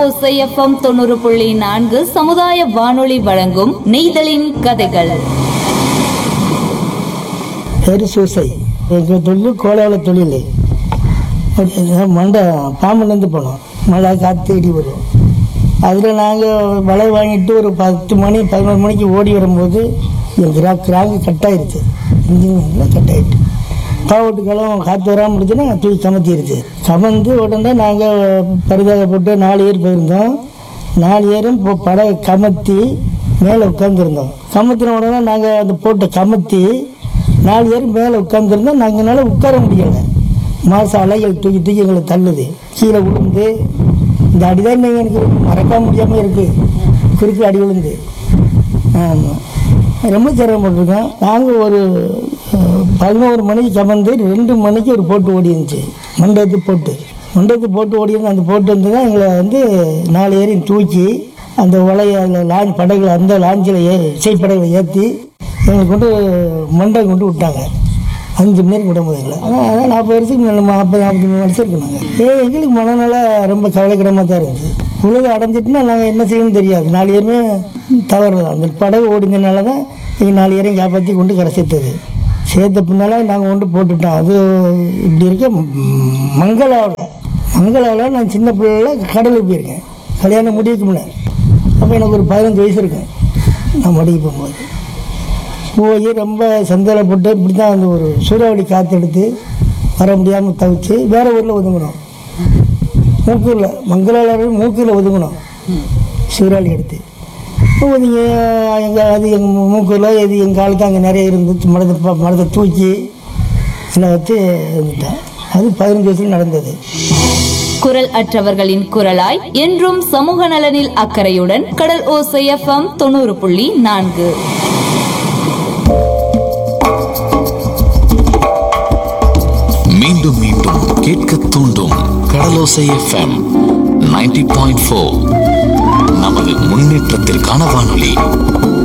ஓசை எஃப்எம் தொண்ணூறு புள்ளி நான்கு சமுதாய வானொலி வழங்கும் நெய்தலின் கதைகள் பேர் சூசை எங்கள் தொழில் கோலால தொழில் அது மண்டை பாம்புலேருந்து போனோம் மழை காற்று இடி வரும் அதில் நாங்கள் வலை வாங்கிட்டு ஒரு பத்து மணி பதினோரு மணிக்கு ஓடி வரும்போது என் கிரா கிராங்கு கட்டாயிருச்சு இன்ஜின் கட்டாயிட்டு பாவட்டுக்கெல்லாம் காற்று வராமல் இருந்துச்சுன்னா தூக்கி கமத்திருச்சு கமந்து உடனே நாங்கள் பரிதாக போட்டு நாலு ஏர் போயிருந்தோம் நாலு ஏரும் இப்போ படகை கமத்தி மேலே உட்காந்துருந்தோம் கமத்தின உடனே நாங்கள் அந்த போட்டை கமத்தி நாலு பேர் மேலே உட்காந்துருந்தோம் நாங்கள் என்னால் உட்கார முடியலை மாச அலைகள் தூக்கி தூக்கி எங்களை தள்ளுது கீழே விழுந்து இந்த அடிதான் நீங்கள் எனக்கு மறக்க முடியாமல் இருக்குது குறுக்கு அடி விழுந்து ஆமாம் ரொம்ப சிரமப்பட்டிருக்கோம் நாங்கள் ஒரு அஹ், பதினோரு மணிக்கு கமந்து ரெண்டு மணிக்கு ஒரு போட்டு ஓடி இருந்துச்சு மண்டபத்து போட்டு மண்டபத்து போட்டு ஓடி இருந்து அந்த போட்டு வந்து தான் எங்களை வந்து நாலு ஏரையும் தூக்கி அந்த உலைய லாஞ்ச் படகுல அந்த லாஞ்சில் ஏ இசைப்படகுல ஏற்றி எங்களை கொண்டு மண்டபம் கொண்டு விட்டாங்க அஞ்சு மணி நேரம் விட முடியல ஆனால் அதான் நாற்பது வருஷத்துக்கு மேலே நாற்பது நாற்பத்தி மூணு வருஷம் இருக்குனாங்க ஏ எங்களுக்கு மனநல ரொம்ப கவலைக்கிடமாக தான் இருந்துச்சு உலகம் அடைஞ்சிட்டுனா நாங்கள் என்ன செய்யணும்னு தெரியாது நாலு பேருமே தவறு தான் அந்த படகு ஓடினதுனால தான் எங்கள் நாலு பேரையும் காப்பாற்றி கொண்டு கரை சேர்த்தது சேர்த்த பின்னால நாங்கள் கொண்டு போட்டுட்டோம் அது இப்படி இருக்க ம், மங்களாவில் மங்களாவில் நான் சின்ன பிள்ளைல கடலுக்கு போயிருக்கேன் கல்யாணம் முடிவுக்கு முன்னே அப்போ எனக்கு ஒரு பதினஞ்சு வயசு இருக்கேன் நான் மடிக்கு போகும்போது போய் ரொம்ப சந்தேகப்பட்டு இப்படி தான் அந்த ஒரு சூறாவளி காற்று எடுத்து வர முடியாமல் தவிச்சு வேற ஊரில் ஒதுங்கணும் மூக்கூரில் மங்களாவில் மூக்கூரில் ஒதுங்கணும் சூறாவளி எடுத்து ஒதுங்கி எங்கள் அது எங்கள் மூக்கூரில் இது எங்கள் ஆளுக்கு அங்கே நிறைய இருந்து மரத்தை ப- மரத்தை தூக்கி என்னை வச்சு இருந்துட்டேன் அது பதினஞ்சு வயசுல நடந்தது குரல் அற்றவர்களின் குரலாய் என்றும் சமூக நலனில் அக்கறையுடன் கடல் ஓசை எஃப்எம் தொண்ணூறு புள்ளி நான்கு மீண்டும் மீண்டும் கேட்க தூண்டும் கடலோசை எஃப்எம் 90.4 பாயிண்ட் நமது முன்னேற்றத்திற்கான வானொலி